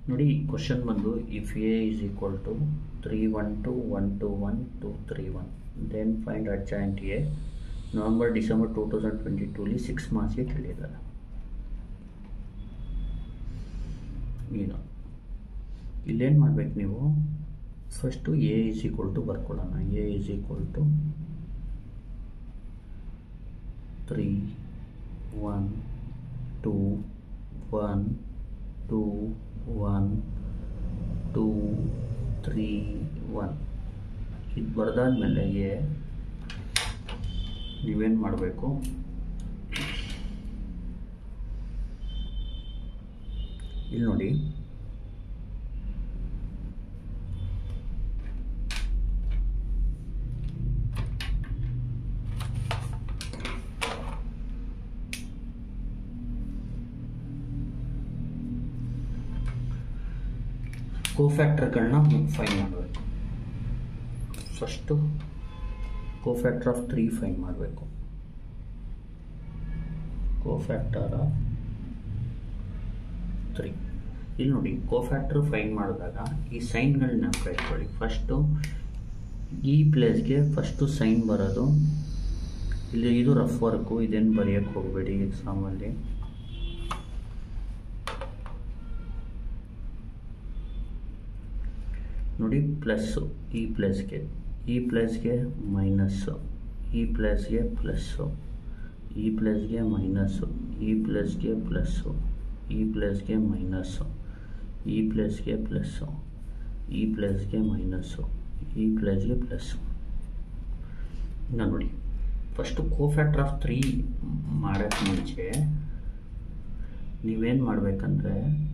ನೋಡಿ ಕ್ವಶನ್ ಬಂದು if A is equal to three one two one two one two three one then find adjoint A November December two thousand twenty ಟೂಲಿ six ಮಾರ್ಕ್ಸ್ಗೆ ಕೇಳಿದ್ದಾರೆ ಈಗ ಇಲ್ಲೇನು ಮಾಡ್ಬೇಕು ನೀವು first A is equal to ಬರ್ಕೊಳ್ಳೋಣ A is equal to three one two one two one two three one ಇದು ಬರೆದಾದ್ಮೇಲೆ ಎ ನೀವೇನು ಮಾಡಬೇಕು ಇಲ್ಲಿ ನೋಡಿ ಕೋಫ್ಯಾಕ್ಟರ್ಗಳನ್ನ ಫೈನ್ ಮಾಡಬೇಕು first cofactor of three find ಮಾಡಬೇಕು ಕೋಫ್ಯಾಕ್ಟರ್ ಆಫ್ ತ್ರೀ ಇಲ್ಲಿ ನೋಡಿ ಕೋಫ್ಯಾಕ್ಟರ್ ಫೈನ್ ಮಾಡಿದಾಗ ಈ ಸೈನ್ಗಳನ್ನ ಇಟ್ಕೊಳ್ಳಿ ಫಸ್ಟು ಈ ಪ್ಲೇಸ್ಗೆ ಫಸ್ಟು ಸೈನ್ ಬರೋದು ಇಲ್ಲಿ ಇದು ರಫ್ ವರ್ಕು ಇದೇನು ಬರೆಯೋಕ್ಕೆ ಹೋಗಬೇಡಿ ಎಕ್ಸಾಮಲ್ಲಿ ನೋಡಿ ಪ್ಲಸ್ಸು ಈ ಪ್ಲಸ್ಗೆ ಈ ಪ್ಲಸ್ಗೆ ಮೈನಸ್ಸು ಈ ಪ್ಲಸ್ಗೆ ಪ್ಲಸ್ಸು ಈ ಪ್ಲಸ್ಗೆ ಮೈನಸ್ಸು ಈ ಪ್ಲಸ್ಗೆ ಪ್ಲಸ್ಸು ಈ ಪ್ಲಸ್ಗೆ ಮೈನಸ್ಸು ಈ ಪ್ಲಸ್ಗೆ ಪ್ಲಸ್ಸು ಈ ಪ್ಲಸ್ಗೆ ಮೈನಸ್ಸು ಈ ಪ್ಲಸ್ಗೆ ಪ್ಲಸ್ಸು ಇನ್ನು ನೋಡಿ ಫಸ್ಟು ಕೋಫ್ಯಾಕ್ಟರ್ ಆಫ್ ತ್ರೀ ಮಾಡೋಕ್ಕೆ ಮುಂಚೆ ನೀವೇನು ಮಾಡಬೇಕಂದ್ರೆ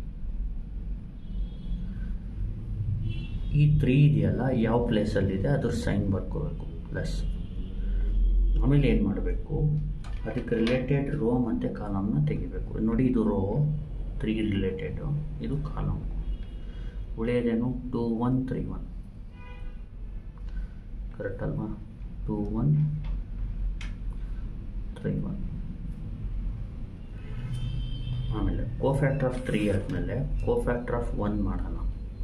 ಈ ತ್ರೀ ಇದೆಯಲ್ಲ ಯಾವ ಪ್ಲೇಸಲ್ಲಿದೆ ಅದ್ರ ಸೈನ್ ಬರ್ಕೋಬೇಕು ಪ್ಲಸ್ ಆಮೇಲೆ ಏನು ಮಾಡಬೇಕು ಅದಕ್ಕೆ ರಿಲೇಟೆಡ್ ರೋ ಮತ್ತು ಕಾಲಮ್ನ ತೆಗಿಬೇಕು ನೋಡಿ ಇದು ರೋ ತ್ರೀ ರಿಲೇಟೆಡು ಇದು ಕಾಲಮ್ ಉಳಿಯೋದೇನು two one three one correct ಅಲ್ವಾ ಟೂ ಒನ್ ತ್ರೀ ಒನ್ ಆಮೇಲೆ ಕೋಫ್ಯಾಕ್ಟರ್ ಆಫ್ ತ್ರೀ ಆದಮೇಲೆ ಕೋಫ್ಯಾಕ್ಟರ್ ಆಫ್ ಒನ್ ಮಾಡೋಣ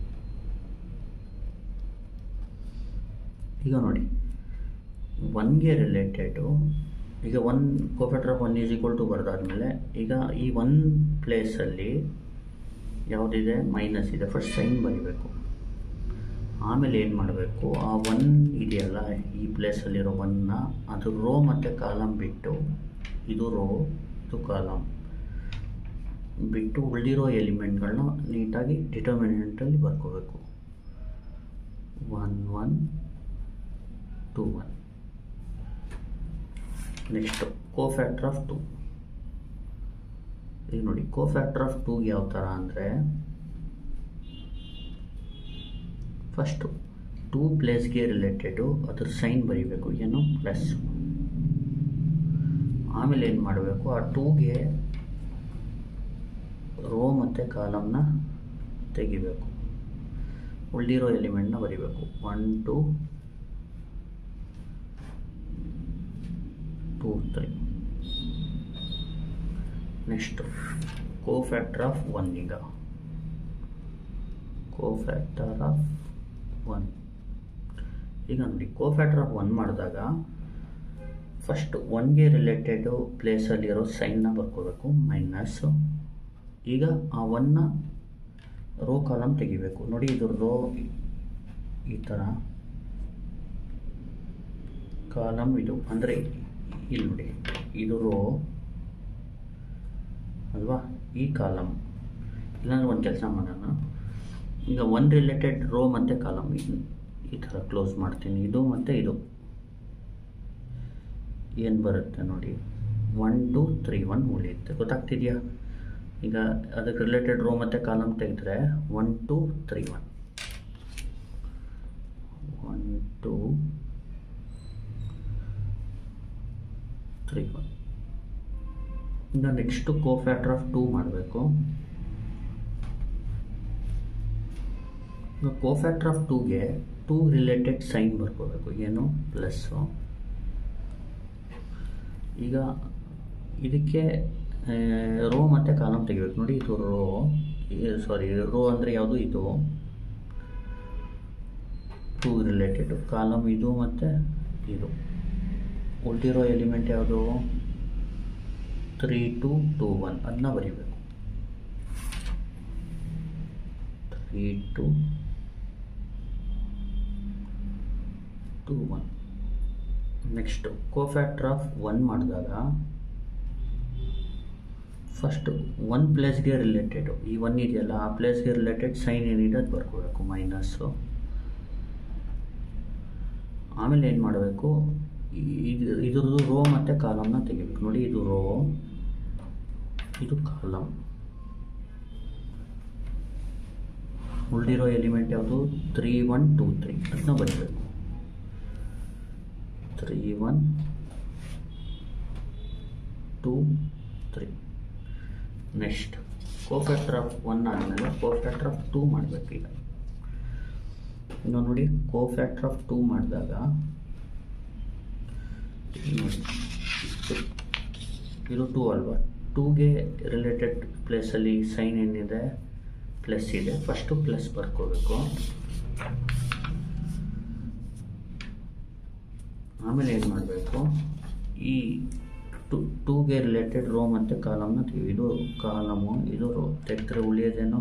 ಈಗ ನೋಡಿ ಒನ್ಗೆ ರಿಲೇಟೆಡು ಈಗ one cofactor of one is equal to ಬರೆದಾದ್ಮೇಲೆ ಈಗ ಈ ಒನ್ ಪ್ಲೇಸಲ್ಲಿ ಯಾವುದಿದೆ ಮೈನಸ್ ಇದೆ ಫಸ್ಟ್ ಸೈನ್ ಬರಿಬೇಕು ಆಮೇಲೆ ಏನು ಮಾಡಬೇಕು ಆ ಒನ್ ಇದೆಯಲ್ಲ ಈ ಪ್ಲೇಸಲ್ಲಿರೋ ಒನ್ನ ಅದು ರೋ ಮತ್ತು ಕಾಲಮ್ ಬಿಟ್ಟು ಇದು ರೋ ಇದು ಕಾಲಮ್ ಬಿಟ್ಟು ಉಳಿದಿರೋ ಎಲಿಮೆಂಟ್ಗಳನ್ನ ನೀಟಾಗಿ ಡಿಟರ್ಮಿನೆಂಟಲ್ಲಿ ಬರ್ಕೋಬೇಕು one one two one next cofactor of two ಈಗ ನೋಡಿ ಕೋಫ್ಯಾಕ್ಟರ್ ಆಫ್ ಟೂಗೆ ಯಾವ ಥರ ಅಂದರೆ ಫಸ್ಟು ಟೂ ಪ್ಲೇಸ್ಗೆ ರಿಲೇಟೆಡು ಅದ್ರ ಸೈನ್ ಬರೀಬೇಕು ಏನು ಪ್ಲಸ್ ಆಮೇಲೆ ಏನು ಮಾಡಬೇಕು ಆ ಟೂಗೆ ರೋ ಮತ್ತು ಕಾಲಮ್ನ ತೆಗಿಬೇಕು ಉಳಿದಿರೋ ಎಲಿಮೆಂಟ್ನ ಬರೀಬೇಕು one two two three next cofactor of one ಈಗ ಕೋಫ್ಯಾಕ್ಟರ್ ಆಫ್ ಒನ್ ಈಗ ನೋಡಿ ಕೋಫ್ಯಾಕ್ಟರ್ ಆಫ್ ಒನ್ ಮಾಡಿದಾಗ ಫಸ್ಟ್ ಒನ್ಗೆ ರಿಲೇಟೆಡು ಪ್ಲೇಸಲ್ಲಿರೋ ಸೈನ್ನ ಬರ್ಕೋಬೇಕು ಮೈನಸ್ಸು ಈಗ ಆ ಒನ್ನ ರೋ ಕಾಲಮ್ ತೆಗಿಬೇಕು ನೋಡಿ ಇದು ರೋ ಈ ಥರ ಕಾಲಮ್ ಇದು ಅಂದರೆ ಇಲ್ಲಿ ನೋಡಿ ಇದು ರೋ ಅಲ್ವಾ ಈ ಕಾಲಮ್ ಇಲ್ಲಾಂದ್ರೆ ಒಂದು ಕೆಲಸ ಮಾಡೋಣ ಈಗ ಒನ್ ರಿಲೇಟೆಡ್ ರೋ ಮತ್ತು ಕಾಲಮ್ ಈ ಥರ ಕ್ಲೋಸ್ ಮಾಡ್ತೀನಿ ಇದು ಮತ್ತು ಇದು ಏನು ಬರುತ್ತೆ ನೋಡಿ ಒನ್ ಟು ತ್ರೀ ಒನ್ ಉಳಿಯುತ್ತೆ ಗೊತ್ತಾಗ್ತಿದೆಯಾ ಈಗ ಅದಕ್ಕೆ ರಿಲೇಟೆಡ್ ರೋ ಮತ್ತು ಕಾಲಮ್ ತೆಗೆದ್ರೆ one two three one one two three one ಈಗ ನೆಕ್ಸ್ಟು ಕೋಫ್ಯಾಕ್ಟರ್ ಆಫ್ ಟೂ ಮಾಡಬೇಕು ಈಗ ಕೋಫ್ಯಾಕ್ಟರ್ ಆಫ್ ಟೂಗೆ ಟೂ ರಿಲೇಟೆಡ್ ಸೈನ್ ಬರ್ಕೋಬೇಕು ಏನು ಪ್ಲಸ್ಸು ಈಗ ಇದಕ್ಕೆ ರೋ ಮತ್ತು ಕಾಲಮ್ ತೆಗಿಬೇಕು ನೋಡಿ ಇದು ರೋ ಸಾರಿ ರೋ ಅಂದರೆ ಯಾವುದು ಇದು ಟೂ ರಿಲೇಟೆಡ್ ಕಾಲಮ್ ಇದು ಮತ್ತು ಇದು ಉಳಿದಿರೋ ಎಲಿಮೆಂಟ್ ಯಾವುದು ತ್ರೀ ಟು ಟೂ ಒನ್ ಅದನ್ನ ಬರಿಬೇಕು three two two one next cofactor of one ಮಾಡಿದಾಗ ಫಸ್ಟು ಒನ್ ಪ್ಲೇಸ್ಗೆ ರಿಲೇಟೆಡು ಈ ಒನ್ ಇದೆಯಲ್ಲ ಆ ಪ್ಲೇಸ್ಗೆ ರಿಲೇಟೆಡ್ ಸೈನ್ ಏನಿದೆ ಅದು ಬರ್ಕೋಬೇಕು ಮೈನಸ್ಸು ಆಮೇಲೆ ಏನು ಮಾಡಬೇಕು ಇದು ಇದ್ರದ್ದು ರೋ ಮತ್ತು ಕಾಲಮ್ನ ತೆಗಿಬೇಕು ನೋಡಿ ಇದು ರೋ ಇದು ಕಾಲಮ್ ಉಳಿದಿರೋ ಎಲಿಮೆಂಟ್ ಯಾವುದು ತ್ರೀ ಒನ್ ಟೂ ತ್ರೀ ಅದನ್ನ ಬರೀಬೇಕು three one two three next cofactor of one ಆದಮೇಲೆ ಕೋಫ್ಯಾಕ್ಟರ್ ಆಫ್ ಟೂ ಮಾಡಬೇಕು ಈಗ ಇನ್ನು ನೋಡಿ ಕೋಫ್ಯಾಕ್ಟರ್ ಆಫ್ ಟೂ ಮಾಡಿದಾಗ ನೋಡಿ ಇದು ಟೂ ಅಲ್ವಾ ಟೂಗೆ ರಿಲೇಟೆಡ್ ಪ್ಲೇಸಲ್ಲಿ ಸೈನ್ ಏನಿದೆ ಪ್ಲಸ್ ಇದೆ ಫಸ್ಟು ಪ್ಲಸ್ ಬರ್ಕೋಬೇಕು ಆಮೇಲೆ ಏನು ಮಾಡಬೇಕು ಈ ಟು ಟೂಗೆ ರಿಲೇಟೆಡ್ ರೋ ಮತ್ತು ಕಾಲಮ್ನ ತೆಗಿ ಇದು ಕಾಲಮು ಇದು ರೋ ತೆಗೆದ್ರೆ ಉಳಿಯೋದೇನು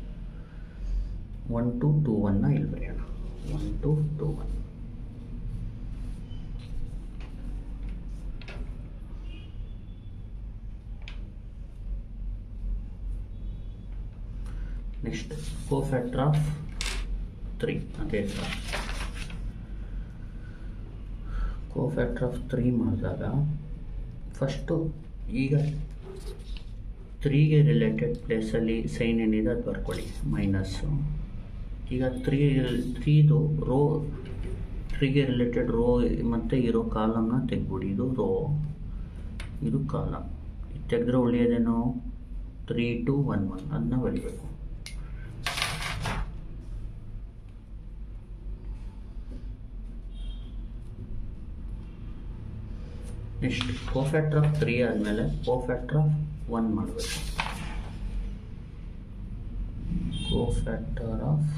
ಒನ್ ಟು ಟೂ ಒನ್ನ ಇಲ್ಲಿ ಬರೆಯೋಣ one two two one next cofactor of three ಅದೇ ಥರ ಕೋಫ್ಯಾಕ್ಟರ್ ಆಫ್ ತ್ರೀ ಮಾಡಿದಾಗ ಫಸ್ಟು ಈಗ ತ್ರೀಗೆ ರಿಲೇಟೆಡ್ ಪ್ಲೇಸಲ್ಲಿ ಸೈನ್ ಏನಿದೆ ಅದು ಬರ್ಕೊಳ್ಳಿ ಮೈನಸ್ಸು ಈಗ ತ್ರೀ ತ್ರೀದು ರೋ ತ್ರೀಗೆ ರಿಲೇಟೆಡ್ ರೋ ಮತ್ತು ಇರೋ ಕಾಲಮ್ನ ತೆಗ್ಬಿಡಿ ಇದು ರೋ ಇದು ಕಾಲಮ್ ಇದು ತೆಗೆದ್ರೆ ಉಳಿಯೋದೇನು ತ್ರೀ ಟು ಒನ್ ಒನ್ ಅದನ್ನ ಬರಿಬೇಕು ನೆಕ್ಸ್ಟ್ ಕೋಫ್ಯಾಕ್ಟರ್ ಆಫ್ ತ್ರೀ ಆದಮೇಲೆ ಕೋಫ್ಯಾಕ್ಟರ್ ಆಫ್ ಒನ್ ಮಾಡಬೇಕು ಕೋಫ್ಯಾಕ್ಟರ್ ಆಫ್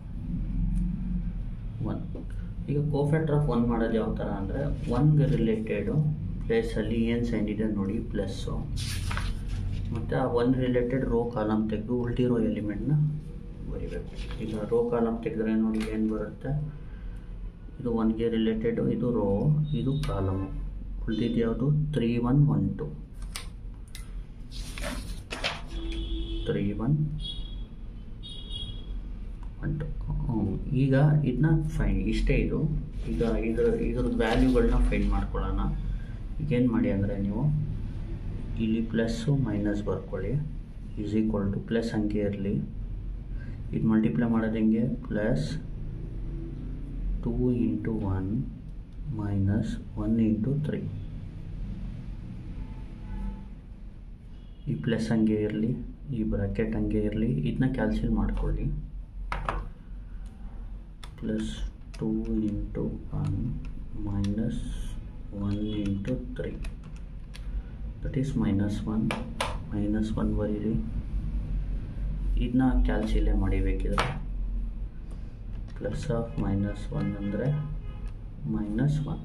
ಒನ್ ಈಗ ಕೋಫ್ಯಾಕ್ಟರ್ ಆಫ್ ಒನ್ ಮಾಡೋದು ಯಾವ ಥರ ಅಂದರೆ ಒನ್ಗೆ ರಿಲೇಟೆಡು ಪ್ಲೇಸಲ್ಲಿ ಏನು ಸೈನ್ ಇದೆ ನೋಡಿ ಪ್ಲಸ್ಸು ಮತ್ತು ಆ ಒನ್ ರಿಲೇಟೆಡ್ ರೋ ಕಾಲಮ್ ತೆಗೆದು ಉಳಿದಿರೋ ಎಲಿಮೆಂಟ್ನ ಬರಿಬೇಕು ಈಗ ರೋ ಕಾಲಮ್ ತೆಗೆದ್ರೆ ನೋಡಿ ಏನು ಬರುತ್ತೆ ಇದು ಒನ್ಗೆ ರಿಲೇಟೆಡು ಇದು ರೋ ಇದು ಕಾಲಮು ಉಳಿದಿದ್ದು ಯಾವುದು three one one two three one one two ಈಗ ಇದನ್ನ ಫೈನ್ ಇಷ್ಟೇ ಇದು ಈಗ ಇದ್ರ ಇದ್ರದ್ದು ವ್ಯಾಲ್ಯೂಗಳನ್ನ ಫೈನ್ ಮಾಡ್ಕೊಳ್ಳೋಣ ಈಗೇನು ಮಾಡಿ ಅಂದರೆ ನೀವು ಇಲ್ಲಿ ಪ್ಲಸ್ಸು ಮೈನಸ್ ಬರ್ಕೊಳ್ಳಿ ಈಸ್ ಈಕ್ವಲ್ ಟು ಪ್ಲಸ್ ಹಂಗೆ ಇರಲಿ ಇದು ಮಲ್ಟಿಪ್ಲೈ ಮಾಡೋದು ಹೆಂಗೆ plus two into one minus one into three ಈ ಪ್ಲಸ್ ಹಂಗೆ ಇರಲಿ ಈ ಬ್ರಾಕೆಟ್ ಹಂಗೆ ಇರಲಿ ಇದನ್ನ ಕ್ಯಾನ್ಸಲ್ ಮಾಡ್ಕೊಳ್ಳಿ plus two into one minus one into three that is minus one minus one ಬರೀರಿ ಇದನ್ನ ಕ್ಯಾಲ್ಸಿಲೇ ಮಾಡಿಬೇಕಿದ್ರೆ ಪ್ಲಸ್ ಆಫ್ ಮೈನಸ್ ಒನ್ ಅಂದರೆ ಮೈನಸ್ ಒನ್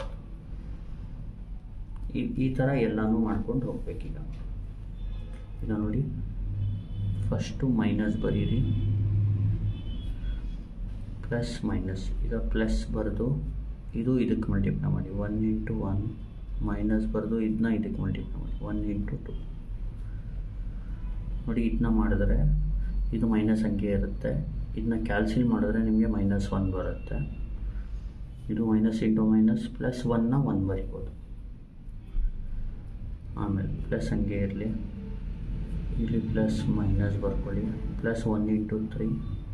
ಈ ಈ ಥರ ಎಲ್ಲನೂ ಮಾಡ್ಕೊಂಡು ಹೋಗ್ಬೇಕೀಗ ಈಗ ನೋಡಿ ಫಸ್ಟು ಮೈನಸ್ ಬರೀರಿ ಪ್ಲಸ್ ಮೈನಸ್ ಈಗ ಪ್ಲಸ್ ಬರೆದು ಇದು ಇದಕ್ಕೆ ಮಲ್ಟಿಪ್ಲೈ ಮಾಡಿ ಒನ್ ಇಂಟು ಒನ್ ಮೈನಸ್ ಬರೆದು ಇದನ್ನ ಇದಕ್ಕೆ ಮಲ್ಟಿಪ್ಲೈ ಮಾಡಿ ಒನ್ ಇಂಟು ಟು ನೋಡಿ ಇದನ್ನ ಮಾಡಿದ್ರೆ ಇದು ಮೈನಸ್ ಅಂಕೆ ಇರುತ್ತೆ ಇದನ್ನ ಕ್ಯಾಲ್ಸಿಲ್ ಮಾಡಿದ್ರೆ ನಿಮಗೆ ಮೈನಸ್ ಒನ್ ಬರುತ್ತೆ ಇದು ಮೈನಸ್ ಇಂಟು ಮೈನಸ್ ಪ್ಲಸ್ ಒನ್ನ ಒನ್ ಬರಿಬೋದು ಆಮೇಲೆ ಪ್ಲಸ್ ಹಂಗೆ ಇರಲಿ ಇಲ್ಲಿ ಪ್ಲಸ್ ಮೈನಸ್ ಬರ್ಕೊಳ್ಳಿ plus one into three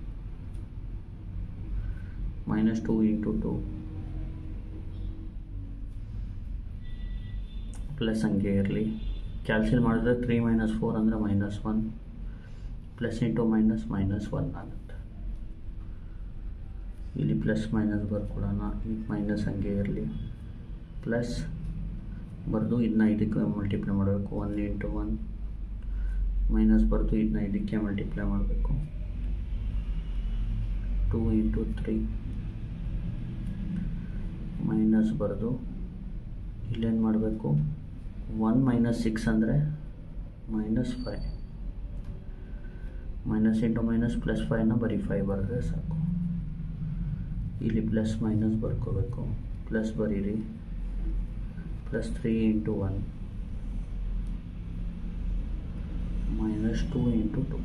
minus two into two plus ಹಂಗೆ ಇರಲಿ ಕ್ಯಾಲ್ಸಿಲ್ ಮಾಡಿದ್ರೆ ತ್ರೀ ಮೈನಸ್ ಫೋರ್ ಅಂದರೆ minus one plus into minus minus one ಆಗುತ್ತೆ ಇಲ್ಲಿ ಪ್ಲಸ್ ಮೈನಸ್ ಬರ್ಕೊಳ್ಳೋಣ ಈಗ ಮೈನಸ್ ಹಂಗೆ ಇರಲಿ ಪ್ಲಸ್ ಬರೆದು ಇದನ್ನ ಇದಕ್ಕೆ ಮಲ್ಟಿಪ್ಲೈ ಮಾಡಬೇಕು ಒನ್ ಇಂಟು ಒನ್ ಮೈನಸ್ ಬರೆದು ಇದನ್ನ ಇದಕ್ಕೆ ಮಲ್ಟಿಪ್ಲೈ ಮಾಡಬೇಕು ಟೂ ಇಂಟು ತ್ರೀ ಮೈನಸ್ ಬರೆದು ಇಲ್ಲೇನು ಮಾಡಬೇಕು ಒನ್ ಮೈನಸ್ ಸಿಕ್ಸ್ ಅಂದರೆ minus five minus into minus plus ಫೈವ್ನ ಬರೀ ಫೈವ್ ಬರೆದ್ರೆ ಸಾಕು ಇಲ್ಲಿ ಪ್ಲಸ್ ಮೈನಸ್ ಬರ್ಕೋಬೇಕು ಪ್ಲಸ್ ಬರೀರಿ plus three into one minus two into two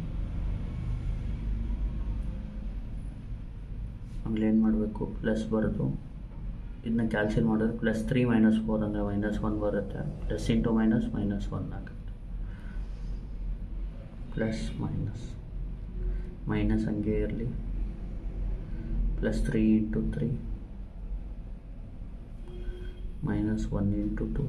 ಆಮೇಲೆ ಏನು ಮಾಡಬೇಕು ಪ್ಲಸ್ ಬರೆದು ಇದನ್ನ ಕ್ಯಾಲ್ಸಿಲ್ ಮಾಡಿದ್ರೆ ಪ್ಲಸ್ ತ್ರೀ ಮೈನಸ್ ಫೋರ್ ಅಂದರೆ ಮೈನಸ್ ಒನ್ ಬರುತ್ತೆ plus into minus minus one ಆಗುತ್ತೆ ಪ್ಲಸ್ ಮೈನಸ್ ಮೈನಸ್ ಹಂಗೆ ಇರಲಿ plus three into three minus one into two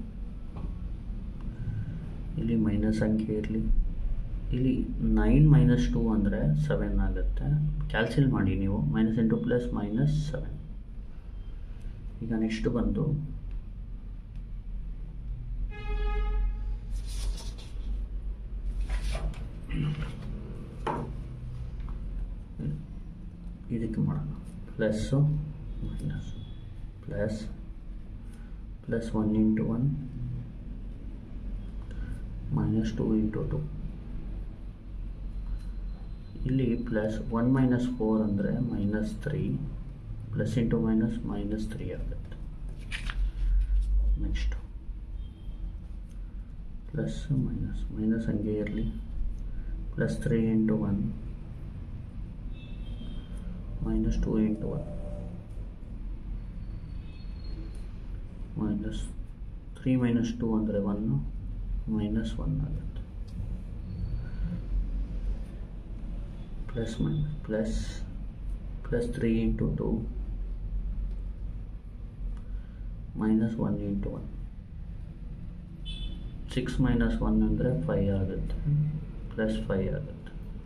ಇಲ್ಲಿ ಮೈನಸ್ ಅಂಕೆ ಇರಲಿ ಇಲ್ಲಿ ನೈನ್ ಮೈನಸ್ ಟೂ ಅಂದರೆ ಸೆವೆನ್ ಆಗುತ್ತೆ ಕ್ಯಾಲ್ಸಿಲ್ ಮಾಡಿ ನೀವು minus into plus minus seven ಈಗ ನೆಕ್ಸ್ಟ್ ಬಂದು ಇದಕ್ಕೆ ಮಾಡೋಣ plus minus plus plus one into one minus two into two ಇಲ್ಲಿ ಪ್ಲಸ್ ಒನ್ ಮೈನಸ್ ಫೋರ್ ಅಂದರೆ minus three plus into minus minus three ಆಗುತ್ತೆ ನೆಕ್ಸ್ಟು ಪ್ಲಸ್ ಮೈನಸ್ ಮೈನಸ್ ಹಂಗೆ ಇರಲಿ plus three into one minus two into one minus three minus two ಅಂದರೆ one minus one ಆಗುತ್ತೆ plus minus plus plus three into two minus one into one six minus one ಅಂದರೆ five ಆಗುತ್ತೆ plus five ಆಗುತ್ತೆ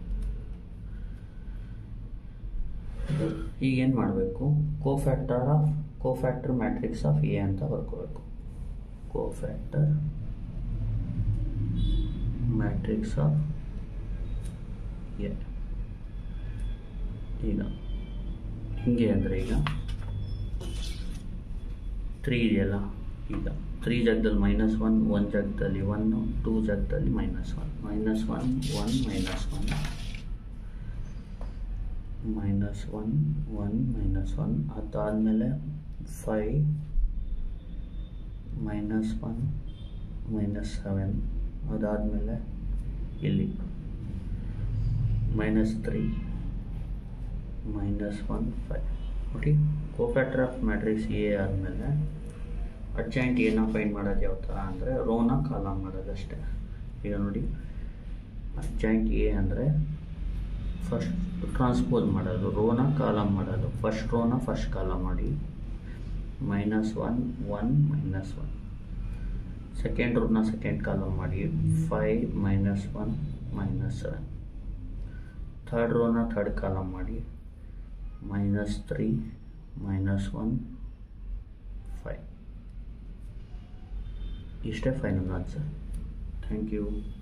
ಈಗೇನು ಮಾಡಬೇಕು cofactor of cofactor matrix of A ಅಂತ ಬರ್ಕೋಬೇಕು cofactor matrix of A ಈಗ ಹಿಂಗೆ ಅಂದರೆ ಈಗ ತ್ರೀ ಇದೆಯಲ್ಲ ಈಗ ತ್ರೀ ಜಾಗದಲ್ಲಿ ಮೈನಸ್ ಒನ್ ಒನ್ ಜಾಗದಲ್ಲಿ ಒನ್ನು ಟೂ ಜಾಗದಲ್ಲಿ minus one minus one one minus one minus one one minus one ಅದಾದಮೇಲೆ five minus one minus seven ಅದಾದಮೇಲೆ ಇಲ್ಲಿ minus three minus one five okay cofactor of matrix A ಆದಮೇಲೆ adjoint ಏನ find ಮಾಡೋದು ಯಾವ ಥರ ಅಂದರೆ ರೋನ ಕಾಲಮ್ ಮಾಡೋದು ಅಷ್ಟೇ ಈಗ ನೋಡಿ ಅಡ್ಜಾಯಿಂಟ್ ಎ ಅಂದರೆ ಫಸ್ಟ್ ಟ್ರಾನ್ಸ್ಪೋಸ್ ಮಾಡೋದು ರೋನ ಕಾಲಮ್ ಮಾಡೋದು ಫಸ್ಟ್ ರೋನ ಫಸ್ಟ್ ಕಾಲಮ್ ಮಾಡಿ minus one one minus one second ರೋನ ಸೆಕೆಂಡ್ ಕಾಲಮ್ ಮಾಡಿ five minus one minus seven third ರೋನ ಥರ್ಡ್ ಕಾಲಮ್ ಮಾಡಿ minus three minus one five ಇಷ್ಟೇ ಫೈನಲ್ ಆನ್ಸರ್ ಥ್ಯಾಂಕ್ ಯು